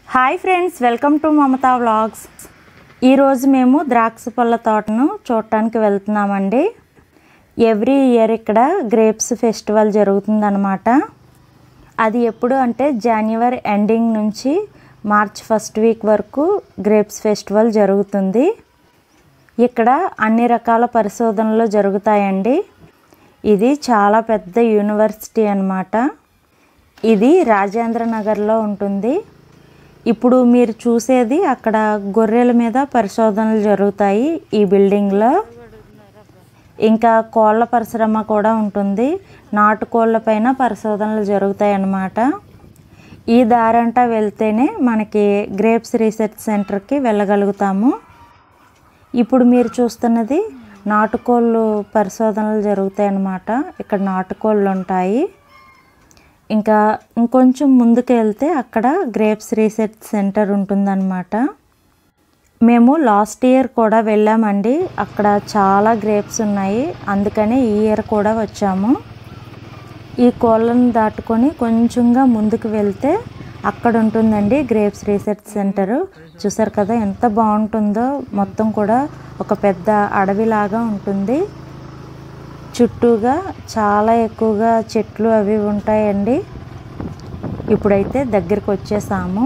hi friends welcome to Mamatha vlogs ఈరోజు మేము ద్రాక్ష పళ్ళ తోటను చూడటానికి వెళ్తున్నామండి ఎవ్రీ ఇయర్ ఇక్కడ గ్రేప్స్ ఫెస్టివల్ జరుగుతుందన్నమాట అది ఎప్పుడు అంటే జనవరి ఎండింగ్ నుంచి మార్చ్ ఫస్ట్ వీక్ వరకు గ్రేప్స్ ఫెస్టివల్ జరుగుతుంది ఇక్కడ అన్ని రకాల పరిశోధనలు జరుగుతాయండి ఇది చాలా పెద్ద యూనివర్సిటీ అన్నమాట ఇది రాజేంద్ర నగర్లో ఉంటుంది ఇప్పుడు మీరు చూసేది అక్కడ గొర్రెల మీద పరిశోధనలు జరుగుతాయి ఈ బిల్డింగ్లో ఇంకా కోళ్ళ పరిశ్రమ కూడా ఉంటుంది నాటుకోళ్ళ పైన పరిశోధనలు జరుగుతాయి అన్నమాట ఈ దారంటా వెళ్తేనే మనకి గ్రేప్స్ రీసెర్చ్ సెంటర్కి వెళ్ళగలుగుతాము ఇప్పుడు మీరు చూస్తున్నది నాటుకోళ్ళు పరిశోధనలు జరుగుతాయి అన్నమాట ఇక్కడ నాటుకోళ్ళు ఉంటాయి ఇంకా ఇంకొంచెం ముందుకు వెళ్తే అక్కడ గ్రేప్స్ రీసెర్చ్ సెంటర్ ఉంటుందన్నమాట మేము లాస్ట్ ఇయర్ కూడా వెళ్ళామండి అక్కడ చాలా గ్రేప్స్ ఉన్నాయి అందుకని ఈ ఇయర్ కూడా వచ్చాము ఈ కోళ్ళను దాటుకొని కొంచెంగా ముందుకు వెళ్తే అక్కడ ఉంటుందండి గ్రేప్స్ రీసెర్చ్ సెంటర్ చూసారు కదా ఎంత బాగుంటుందో మొత్తం కూడా ఒక పెద్ద అడవిలాగా ఉంటుంది చుట్టూగా చాలా ఎక్కువగా చెట్లు అవి ఉంటాయండి ఇప్పుడైతే దగ్గరికి వచ్చేసాము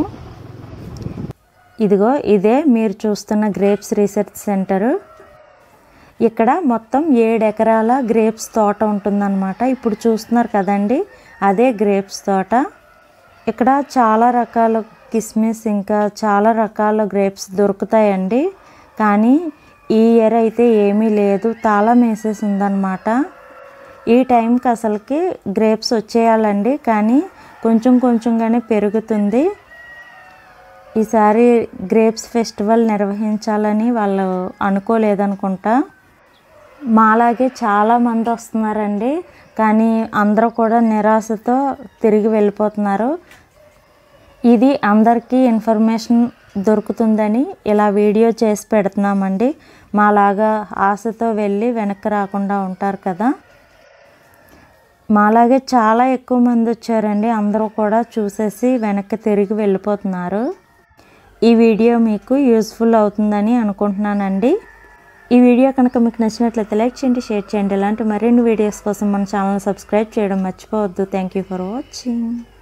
ఇదిగో ఇదే మీరు చూస్తున్న గ్రేప్స్ రీసెర్చ్ సెంటరు ఇక్కడ మొత్తం ఏడు ఎకరాల గ్రేప్స్ తోట ఉంటుందన్నమాట ఇప్పుడు చూస్తున్నారు కదండి అదే గ్రేప్స్ తోట ఇక్కడ చాలా రకాల కిస్మిస్ ఇంకా చాలా రకాల గ్రేప్స్ దొరుకుతాయండి కానీ ఈ ఇయర్ అయితే ఏమీ లేదు తాళం వేసేసి ఉందన్నమాట ఈ టైంకి అసలుకి గ్రేప్స్ వచ్చేయాలండి కానీ కొంచెం కొంచెంగానే పెరుగుతుంది ఈసారి గ్రేప్స్ ఫెస్టివల్ నిర్వహించాలని వాళ్ళు అనుకోలేదనుకుంటా మాలాగే చాలామంది వస్తున్నారండి కానీ అందరూ కూడా నిరాశతో తిరిగి వెళ్ళిపోతున్నారు ఇది అందరికీ ఇన్ఫర్మేషన్ దొరుకుతుందని ఇలా వీడియో చేసి పెడుతున్నామండి మాలాగా ఆశతో వెళ్ళి వెనక్కి రాకుండా ఉంటారు కదా మాలాగే చాలా ఎక్కువ మంది వచ్చారండి అందరూ కూడా చూసేసి వెనక్కి తిరిగి వెళ్ళిపోతున్నారు ఈ వీడియో మీకు యూస్ఫుల్ అవుతుందని అనుకుంటున్నానండి ఈ వీడియో కనుక మీకు నచ్చినట్లయితే లైక్ చేయండి షేర్ చేయండి ఇలాంటి మరిన్ని వీడియోస్ కోసం మన ఛానల్ సబ్స్క్రైబ్ చేయడం మర్చిపోవద్దు థ్యాంక్ యూ ఫర్ వాచింగ్